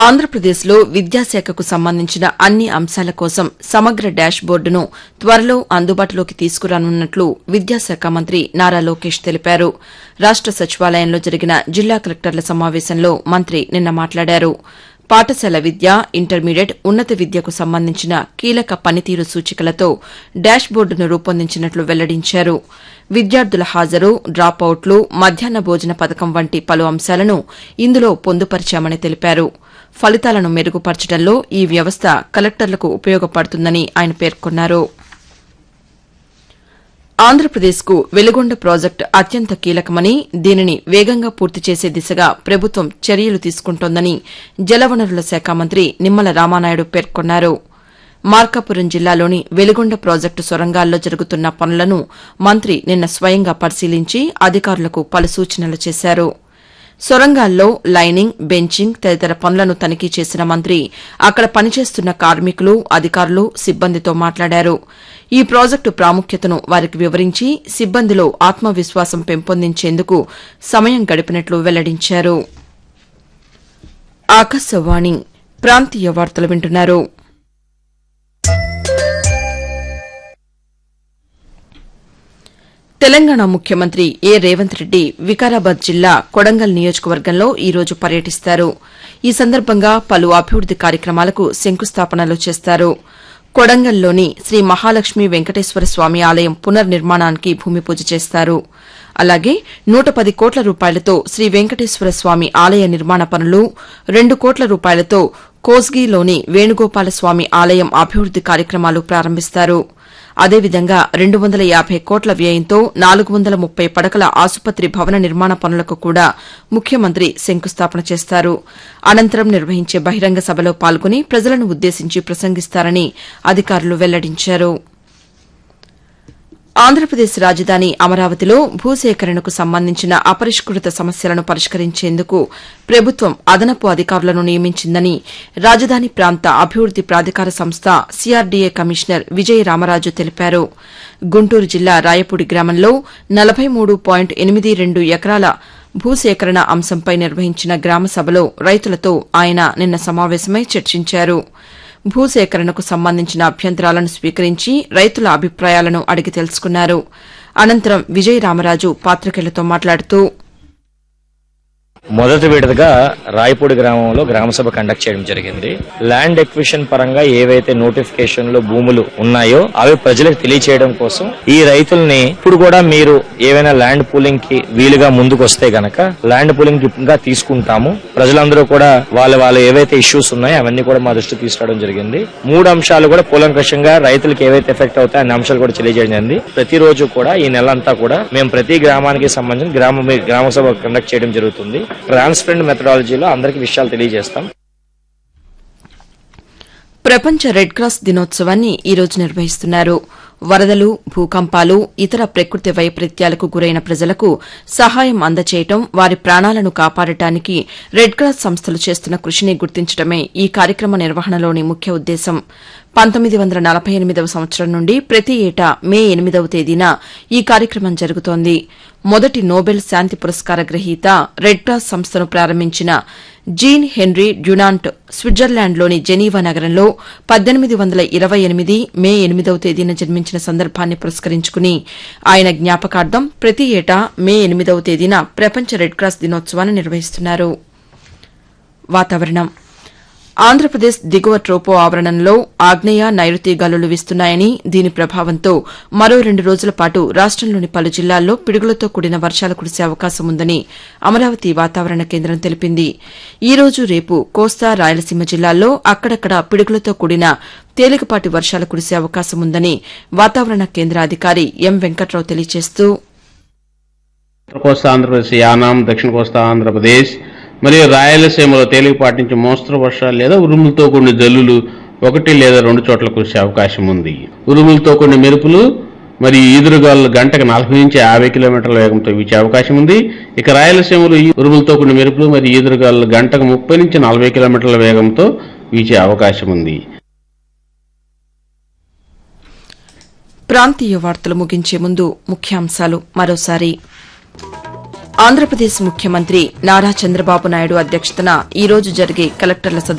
ఆంధ్రప్రదేశ్లో విద్యాశాఖకు సంబంధించిన అన్ని అంశాల కోసం సమగ్ర డాష్ బోర్డును త్వరలో అందుబాటులోకి తీసుకురానున్నట్లు విద్యాశాఖ మంత్రి నారా లోకేష్ తెలిపారు రాష్ట సచివాలయంలో జరిగిన జిల్లా కలెక్టర్ల సమావేశంలో మంత్రి నిన్న మాట్లాడారు పాఠశాల విద్య ఇంటర్మీడియట్ ఉన్నత విద్యకు సంబంధించిన కీలక పనితీరు సూచికలతో డాష్ బోర్డును రూపొందించినట్లు వెల్లడించారు విద్యార్థుల హాజరు డ్రాపౌట్లు మధ్యాహ్న భోజన పథకం వంటి పలు అంశాలను ఇందులో పొందుపరిచామని తెలిపారు ఫలితాలను మెరుగుపరచడంలో ఈ వ్యవస్థ కలెక్టర్లకు ఉపయోగపడుతుందని ఆయన పేర్కొన్నారు ఆంధ్రప్రదేశ్కు వెలుగొండ ప్రాజెక్టు అత్యంత కీలకమని దీనిని వేగంగా పూర్తి చేసే దిశగా ప్రభుత్వం చర్యలు తీసుకుంటోందని జలవనరుల శాఖ మంత్రి నిమ్మల రామానాయుడు పేర్కొన్నారు మార్కాపురం జిల్లాలోని వెలుగొండ ప్రాజెక్టు సొరంగాల్లో జరుగుతున్న పనులను మంత్రి నిన్న స్వయంగా పరిశీలించి అధికారులకు పలు సూచనలు చేశారు సొరంగాల్లో లైనింగ్ బెంచింగ్ తదితర పనులను తనిఖీ చేసిన మంత్రి అక్కడ పనిచేస్తున్న కార్మికులు అధికారులు సిబ్బందితో మాట్లాడారు ఈ ప్రాజెక్టు ప్రాముఖ్యతను వారికి వివరించి సిబ్బందిలో ఆత్మవిశ్వాసం పెంపొందించేందుకు సమయం గడిపినట్లు వెల్లడించారు ఆకాశవాణి ప్రాంతీయ వార్తలు వింటున్నారు తెలంగాణ ముఖ్యమంత్రి ఏ రేవంత్ రెడ్డి వికారాబాద్ జిల్లా కొడంగల్ నియోజకవర్గంలో ఈ రోజు పర్యటిస్తారు ఈ సందర్భంగా పలు అభివృద్ది కార్యక్రమాలకు శంకుస్థాపనలు చేస్తారు కొడంగల్లోని శ్రీ మహాలక్ష్మి వెంకటేశ్వర స్వామి ఆలయం పునర్నిర్మాణానికి భూమి పూజ చేస్తారు అలాగే నూట పది కోట్ల రూపాయలతో శ్రీ వెంకటేశ్వర స్వామి ఆలయ నిర్మాణ పనులు రెండు కోట్ల రూపాయలతో కోస్గిలోని వేణుగోపాల స్వామి ఆలయం అభివృద్ది కార్యక్రమాలు ప్రారంభిస్తారు అదేవిధంగా రెండు వందల యాభై కోట్ల వ్యయంతో నాలుగు వందల ముప్పై పడకల ఆసుపత్రి భవన నిర్మాణ పనులకు కూడా ముఖ్యమంత్రి శంకుస్థాపన చేస్తారు అనంతరం నిర్వహించే బహిరంగ సభలో పాల్గొని ప్రజలను ఉద్దేశించి ప్రసంగిస్తారని అధికారులు వెల్లడించారు ఆంధ్రప్రదేశ్ రాజధాని అమరావతిలో భూసేకరణకు సంబంధించిన అపరిష్కృత సమస్యలను పరిష్కరించేందుకు ప్రభుత్వం అదనపు అధికారులను నియమించిందని రాజధాని ప్రాంత అభివృద్ది ప్రాధికార సంస్థ సీఆర్డీఏ కమిషనర్ విజయ రామరాజు తెలిపారు గుంటూరు జిల్లా రాయపూడి గ్రామంలో నలభై మూడు పాయింట్ ఎనిమిది రెండు ఎకరాల భూసేకరణ అంశంపై నిర్వహించిన గ్రామ సభలో రైతులతో ఆయన నిన్న సమావేశమై చర్చించారు భూసేకరణకు సంబంధించిన అభ్యంతరాలను స్వీకరించి రైతుల అభిప్రాయాలను అడిగి తెలుసుకున్నారు అనంతరం విజయ రామరాజు పాతికేయులతో మాట్లాడుతూ మొదటి విడతగా రాయపూడి గ్రామంలో గ్రామసభ కండక్ట్ చేయడం జరిగింది ల్యాండ్ ఎక్విషన్ పరంగా ఏవైతే నోటిఫికేషన్లు భూములు ఉన్నాయో అవి ప్రజలకు తెలియచేయడం కోసం ఈ రైతుల్ని ఇప్పుడు కూడా మీరు ఏవైనా ల్యాండ్ పూలింగ్ కి వీలుగా ముందుకు వస్తే గనక ల్యాండ్ పూలింగ్ ఇంకా తీసుకుంటాము ప్రజలందరూ కూడా వాళ్ళ వాళ్ళ ఏవైతే ఇష్యూస్ ఉన్నాయో అవన్నీ కూడా మా దృష్టికి తీసుకురావడం జరిగింది మూడు అంశాలు కూడా కూలంకషంగా రైతులకు ఏవైతే ఎఫెక్ట్ అవుతాయో అన్ని అంశాలు కూడా తెలియజేయడం జరిగింది ప్రతిరోజు కూడా ఈ నెల అంతా కూడా మేము ప్రతి గ్రామానికి సంబంధించిన గ్రామ గ్రామ సభ కండక్ట్ చేయడం జరుగుతుంది ట్రాన్స్పరెంట్ మెథడాలజీలో అందరికి విషయాలు తెలియజేస్తాం ప్రపంచ రెడ్ క్రాస్ దినోత్సవాన్ని ఈ రోజు నిర్వహిస్తున్నారు వరదలు భూకంపాలు ఇతర ప్రకృతి వైపరీత్యాలకు గురైన ప్రజలకు సహాయం అందచేయటం వారి ప్రాణాలను కాపాడటానికి రెడ్ క్రాస్ సంస్థలు చేస్తున్న కృషిని గుర్తించడమే ఈ కార్యక్రమ నిర్వహణలోని ముఖ్య ఉద్దేశం పంతొమ్మిది వందల నలభై ఎనిమిదవ సంవత్సరం నుండి ప్రతి ఏటా మే ఎనిమిదవ తేదీన ఈ కార్యక్రమం జరుగుతోంది మొదటి నోబెల్ శాంతి పురస్కార గ్రహీత రెడ్ క్రాస్ సంస్థను ప్రారంభించిన జీన్ హెన్రీ డ్యునాంట్ స్విట్జర్లాండ్లోని జెనీవా నగరంలో పద్దెనిమిది వందల ఇరవై ఎనిమిది మే ఎనిమిదవ తేదీన జన్మించిన సందర్భాన్ని పురస్కరించుకుని ఆయన జ్ఞాపకార్థం ప్రతి ఏటా మే ఎనిమిదవ తేదీన ప్రపంచ రెడ్ క్రాస్ దినోత్సవాన్ని నిర్వహిస్తున్నారు వాతావరణం ఆంధ్రప్రదేశ్ దిగువ ట్రోపో ఆవరణంలో ఆగ్నేయ నైరుతి గాలులు వీస్తున్నాయని దీని ప్రభావంతో మరో రెండు రోజుల పాటు రాష్టంలోని పలు జిల్లాల్లో పిడుగులతో కూడిన వర్షాలు కురిసే అవకాశం ఉందని అమరావతి వాతావరణ కేంద్రం తెలిపింది ఈ రోజు రేపు కోస్తా రాయలసీమ జిల్లాల్లో అక్కడక్కడ పిడుగులతో కూడిన తేలికపాటి వర్షాలు కురిసే అవకాశం ఉందని వాతావరణ కేంద్ర అధికారి ఎం వెంకట్రావు తెలియజేస్తూ ఉత్తర కోస్తా ఆంధ్రప్రదేశ్ యానాం దక్షిణ కోస్తా ఆంధ్రప్రదేశ్ మరియు రాయలసీమలో తేలికపాటి నుంచి మోస్తరు వర్షాలు లేదా ఉరుములతో కొన్ని జల్లులు ఒకటి లేదా రెండు చోట్ల కురిసే అవకాశం ఉంది ఉరుములతో కొన్ని మెరుపులు మరియు ఈదురుగాలు గంటకు నలభై నుంచి యాభై కిలోమీటర్ల వేగంతో వీచే అవకాశం ఉంది ఇక రాయలసీమలో ఈ ఉరుములతో కొన్ని మెరుపులు మరియు ఈదురుగాలు గంటకు ముప్పై నుంచి నలభై కిలోమీటర్ల వేగంతో వీచే అవకాశం ఉంది ప్రాంతీయ వార్తలు ముగించే ముందు ముఖ్యాంశాలు మరోసారి ఆంధ్రప్రదేశ్ ముఖ్యమంత్రి నారా చంద్రబాబు నాయుడు అధ్యక్షతన ఈ రోజు జరిగే కలెక్టర్ల సదస్సు